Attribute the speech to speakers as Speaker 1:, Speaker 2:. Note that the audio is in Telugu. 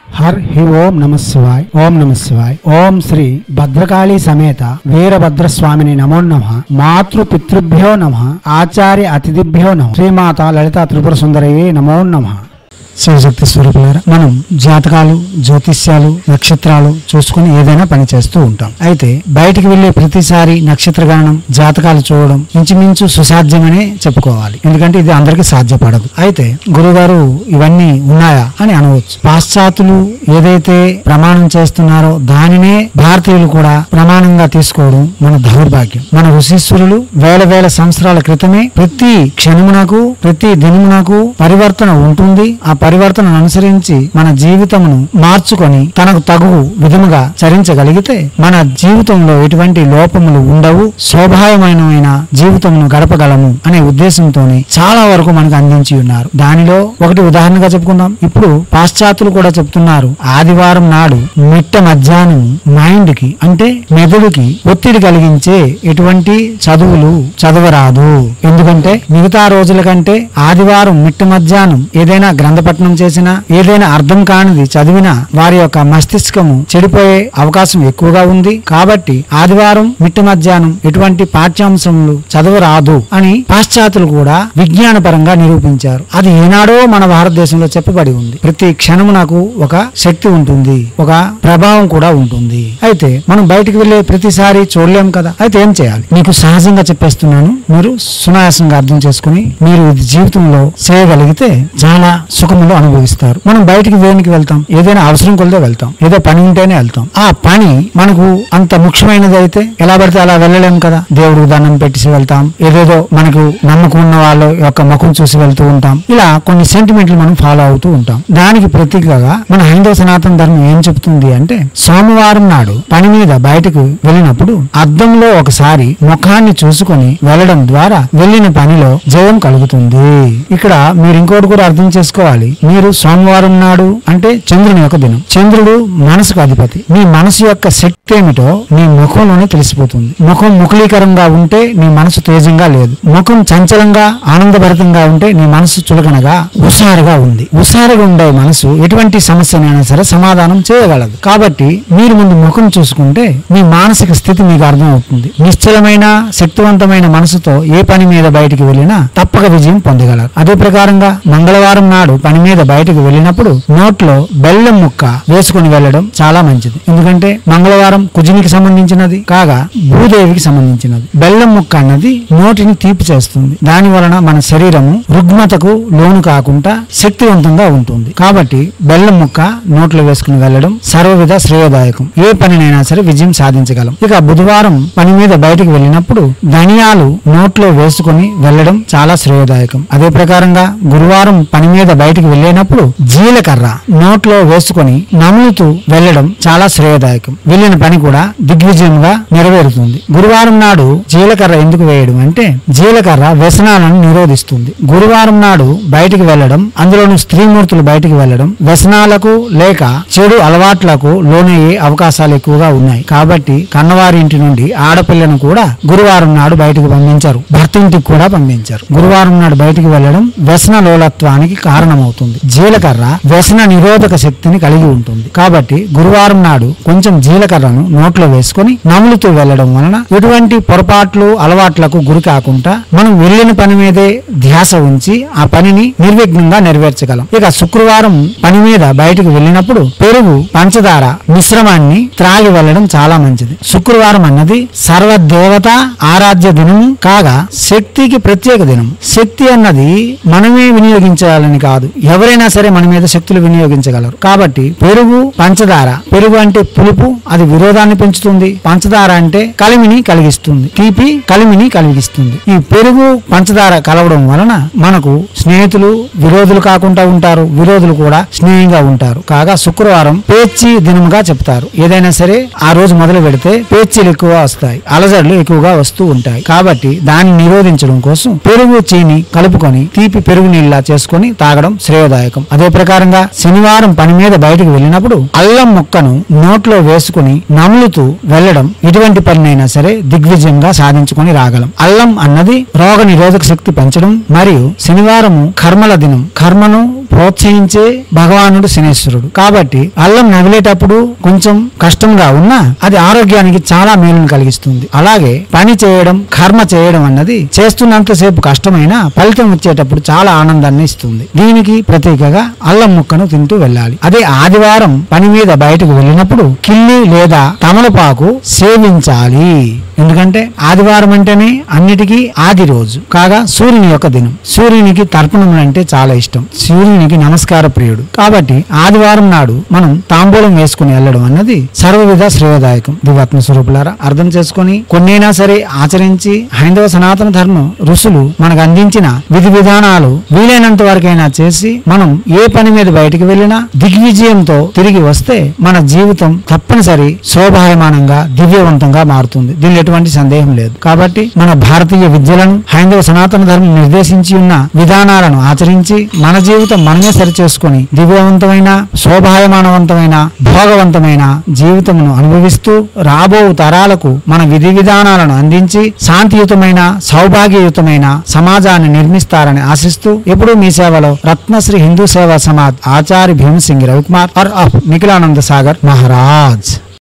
Speaker 1: హర్ హి ఓం నమ శివాయ్ ఓం నమ శివాయ్ ఓం శ్రీ భద్రకాళి సమేత వీరభద్రస్వామిని నమో నమ మాతృ పితృభ్యో నమ ఆచార్య అతిథిభ్యో నమ శ్రీమాత లలిత త్రిపుర సుందరయ్యే నమో నమ శివశక్తి స్వరూపులారా మనం జాతకాలు జ్యోతిష్యాలు నక్షత్రాలు చూసుకుని ఏదైనా పని చేస్తూ ఉంటాం అయితే బయటికి వెళ్లే ప్రతిసారి నక్షత్ర గణనం జాతకాలు చూడడం ఇంచుమించు సుసాధ్యమనే చెప్పుకోవాలి ఎందుకంటే ఇది అందరికీ సాధ్యపడదు అయితే గురుగారు ఇవన్నీ ఉన్నాయా అని అనవచ్చు పాశ్చాత్యులు ఏదైతే ప్రమాణం చేస్తున్నారో దానినే భారతీయులు కూడా ప్రమాణంగా తీసుకోవడం మన దౌర్భాగ్యం మన ఋషీశ్వరులు వేల వేల సంవత్సరాల క్రితమే ప్రతి క్షణమునకు ప్రతి దినమునకు పరివర్తన ఉంటుంది ఆ పరివర్తనను అనుసరించి మన జీవితమును మార్చుకొని తనకు తగు విధముగా చరించగలిగితే మన జీవితంలో ఎటువంటి లోపములు ఉండవు శోభాయమైన జీవితమును గడపగలము అనే ఉద్దేశంతోనే చాలా వరకు మనకు అందించి ఉన్నారు దానిలో ఒకటి ఉదాహరణగా చెప్పుకుందాం ఇప్పుడు పాశ్చాత్యులు కూడా చెప్తున్నారు ఆదివారం నాడు మిట్ట మధ్యాహ్నం మైండ్ కి అంటే మెదడుకి ఒత్తిడి కలిగించే ఎటువంటి చదువులు చదవరాదు ఎందుకంటే మిగతా రోజుల కంటే ఆదివారం మిట్ట మధ్యాహ్నం ఏదైనా గ్రంథపట్నం చేసినా ఏదైనా అర్థం కానిది చదివినా వారి యొక్క మస్తిష్కము చెడిపోయే అవకాశం ఎక్కువగా ఉంది కాబట్టి ఆదివారం మిట్ట మధ్యాహ్నం ఎటువంటి పాఠ్యాంశములు చదవరాదు అని పాశ్చాత్యులు కూడా విజ్ఞానపరంగా నిరూపించారు అది ఏనాడో మన భారతదేశంలో చెప్పబడి ఉంది ప్రతి క్షణము నాకు ఒక శక్తి ఉంటుంది ఒక ప్రభావం కూడా ఉంటుంది అయితే మనం బయటికి వెళ్లే ప్రతిసారి చూడలేం కదా అయితే ఏం చేయాలి మీకు సహజంగా చెప్పేస్తున్నాను మీరు సునాయాసంగా అర్థం చేసుకుని మీరు ఇది జీవితంలో చేయగలిగితే చాలా సుఖములు అనుభవిస్తారు మనం బయటికి దేనికి వెళ్తాం ఏదైనా అవసరం కొలిదే వెళ్తాం ఏదో పని ఉంటేనే వెళ్తాం ఆ పని మనకు అంత ముఖ్యమైనది అయితే ఎలా పడితే అలా వెళ్ళలేం కదా దేవుడికి దండం పెట్టేసి వెళ్తాం ఏదేదో మనకు నమ్మకం ఉన్న వాళ్ళ యొక్క ముఖం చూసి వెళ్తూ ఉంటాం ఇలా కొన్ని సెంటిమెంట్లు మనం ఫాలో అవుతూ ఉంటాం దానికి ప్రతీకగా మన హైందవ సనాతన ధర్మం ఏం చెప్తుంది అంటే సోమవారం నాడు పని మీద బయటకు వెళ్ళినప్పుడు అద్దంలో ఒకసారి ముఖాన్ని చూసుకొని వెళ్ళడం ద్వారా వెళ్ళిన పనిలో జయం కలుగుతుంది ఇక్కడ మీరు ఇంకోటి కూడా అర్థం చేసుకోవాలి మీరు సోమవారం నాడు అంటే చంద్రుని యొక్క దినం చంద్రుడు మనసుకు అధిపతి మీ మనసు యొక్క శక్తి ఏమిటో మీ ముఖంలోనే తెలిసిపోతుంది ముఖం ముఖలీకరంగా ఉంటే నీ మనసు తేజంగా లేదు ముఖం చంచలంగా ఆనందభరితంగా ఉంటే నీ మనసు చులకనగా హుషారుగా ఉంది హుషారుగా ఉండే మనసు ఎటువంటి సమస్యనైనా సరే సమాధానం చేయగలదు కాబట్టి మీరు ముందు ముఖం చూసుకుంటే మీ మానసిక స్థితి మీకు అర్థమవుతుంది నిశ్చలమైన శక్తివంతమైన మనసుతో ఏ పని మీద బయటికి వెళ్ళినా తప్పక విజయం పొందగలరు అదే ప్రకారంగా మంగళవారం నాడు పని మీద బయటకు వెళ్ళినప్పుడు నోట్లో బెల్లం ముక్క వేసుకుని వెళ్ళడం చాలా మంచిది ఎందుకంటే మంగళవారం కుజునికి సంబంధించినది కాగా భూదేవికి సంబంధించినది బెల్లం ముక్క అన్నది నోటిని తీపి చేస్తుంది దాని వలన మన శరీరము రుగ్మతకు లోను కాకుండా శక్తివంతంగా ఉంటుంది కాబట్టి బెల్లం ముక్క నోట్లో వేసుకుని వెళ్ళడం సర్వవిధ శ్రేయదాయకం ఏ పనినైనా సరే విజయం సాధించగలం ఇక బుధవారం పని మీద బయటకు వెళ్ళినప్పుడు ధనియాలు నోట్లో వేసుకుని వెళ్ళడం చాలా శ్రేయదాయకం అదే ప్రకారంగా గురువారం పని మీద బయటకు వెళ్ళినప్పుడు జీలకర్ర నోట్లో వేసుకొని నములుతూ వెళ్ళడం చాలా శ్రేయదాయకం వెళ్ళిన పని కూడా దిగ్విజయంగా నెరవేరుతుంది గురువారం నాడు జీలకర్ర ఎందుకు వేయడం అంటే జీలకర్ర వ్యసనాలను నిరోధిస్తుంది గురువారం నాడు బయటికి వెళ్ళడం అందులోను స్త్రీమూర్తులు బయటికి వెళ్ళడం వ్యసనాలకు లేక చెడు అలవాట్లకు లోనయ్యే అవకాశాలు ఎక్కువగా ఉన్నాయి కాబట్టి కన్నవారి ఇంటి నుండి ఆడపిల్లను కూడా గురువారం నాడు బయటకు పంపించారు భర్త ఇంటికి కూడా పంపించారు గురువారం నాడు బయటికి వెళ్ళడం వ్యసన లోలత్వానికి కారణమవుతుంది జీలకర్ర వ్యసన నిరోధక శక్తిని కలిగి ఉంటుంది కాబట్టి గురువారం నాడు కొంచెం జీలకర్రను నోట్లో వేసుకొని నములుతూ వెళ్ళడం వలన ఎటువంటి పొరపాట్లు అలవాట్లకు గురి కాకుండా మనం వెళ్ళిన పని మీదే ధ్యాస ఉంచి ఆ పనిని నిర్విఘ్నంగా నెరవేర్చగలం ఇక శుక్రవారం పని మీద బయటకు వెళ్ళినప్పుడు పెరుగు పంచదార మిశ్రమాన్ని త్రాగి వెళ్ళడం చాలా మంచిది శుక్రవారం అన్నది సర్వదేవత ఆరాధ్య దినము కాగా శక్తికి ప్రత్యేక దినం శక్తి అన్నది మనమే వినియోగించాలని కాదు ఎవరైనా సరే మన మీద శక్తులు వినియోగించగలరు కాబట్టి పెరుగు పంచదార పెరుగు అంటే పులుపు అది విరోధాన్ని పెంచుతుంది పంచదార అంటే కలిమిని కలిగిస్తుంది తీపి కలిమిని కలిగిస్తుంది ఈ పెరుగు పంచదార కలవడం వలన మనకు స్నేహితులు విరోధులు కాకుండా ఉంటారు విరోధులు కూడా స్నేహంగా ఉంటారు కాగా శుక్రవారం పేర్చి దినముగా చెప్తారు ఏదైనా సరే ఆ రోజు మొదలు పెడితే పేర్చీలు ఎక్కువ వస్తాయి అలజడులు ఎక్కువగా వస్తూ ఉంటాయి కాబట్టి దాన్ని నిరోధించడం కోసం పెరుగు చీని కలుపుకొని తీపి పెరుగు నీళ్ళ చేసుకొని తాగడం శ్రేయ శ్రేయోదాయకం అదే ప్రకారంగా శనివారం పని మీద బయటకు వెళ్ళినప్పుడు అల్లం ముక్కను నోట్లో వేసుకుని నములుతూ వెళ్ళడం ఇటువంటి పనినైనా సరే దిగ్విజయంగా సాధించుకొని రాగలం అల్లం అన్నది రోగ నిరోధక శక్తి పెంచడం మరియు శనివారము కర్మల దినం కర్మను ప్రోత్సహించే భగవానుడు శనేశ్వరుడు కాబట్టి అల్లం నగిలేటప్పుడు కొంచెం కష్టంగా ఉన్నా అది ఆరోగ్యానికి చాలా మేలును కలిగిస్తుంది అలాగే పని చేయడం కర్మ చేయడం అన్నది చేస్తున్నంతసేపు కష్టమైనా ఫలితం వచ్చేటప్పుడు చాలా ఆనందాన్ని ఇస్తుంది దీనికి ప్రతీకగా అల్లం ముక్కను తింటూ వెళ్ళాలి అదే ఆదివారం పని మీద బయటకు వెళ్ళినప్పుడు కిల్లి లేదా తమలపాకు సేవించాలి ఎందుకంటే ఆదివారం అంటేనే అన్నిటికీ ఆది రోజు కాగా సూర్యుని యొక్క దినం సూర్యునికి తర్పణములు అంటే చాలా ఇష్టం సూర్యునికి నమస్కార ప్రియుడు కాబట్టి ఆదివారం నాడు మనం తాంబూలం వేసుకుని వెళ్ళడం అన్నది సర్వవిధ శ్రేయోదాయకం దివాత్మ స్వరూపులారా అర్థం చేసుకొని కొన్నైనా సరే ఆచరించి హైందవ సనాతన ధర్మం ఋషులు మనకు అందించిన విధి విధానాలు వీలైనంత వరకైనా చేసి మనం ఏ పని మీద బయటికి వెళ్ళినా దిగ్విజయంతో తిరిగి వస్తే మన జీవితం తప్పనిసరి శోభాయమానంగా దివ్యవంతంగా మారుతుంది దీనిలో ఎటువంటి సందేహం లేదు కాబట్టి మన భారతీయ విద్యలను హైందవ సనాతన ధర్మం నిర్దేశించి ఉన్న విధానాలను ఆచరించి మన జీవితం మనమే సరిచేసుకొని దివ్యవంతమైన శోభాయమానవంతమైన భోగవంతమైన జీవితమును అనుభవిస్తూ రాబో తరాలకు మన విధి విధానాలను అందించి శాంతియుతమైన సౌభాగ్యయుతమైన సమాజాన్ని నిర్మిస్తారని ఆశిస్తూ ఎప్పుడూ మీ సేవలో రత్నశ్రీ హిందూ సేవా సమాజ్ ఆచార్య భీమసింగి రవికుమార్ ఆర్ ఆఫ్ నిఖిలానంద సాగర్ మహారాజ్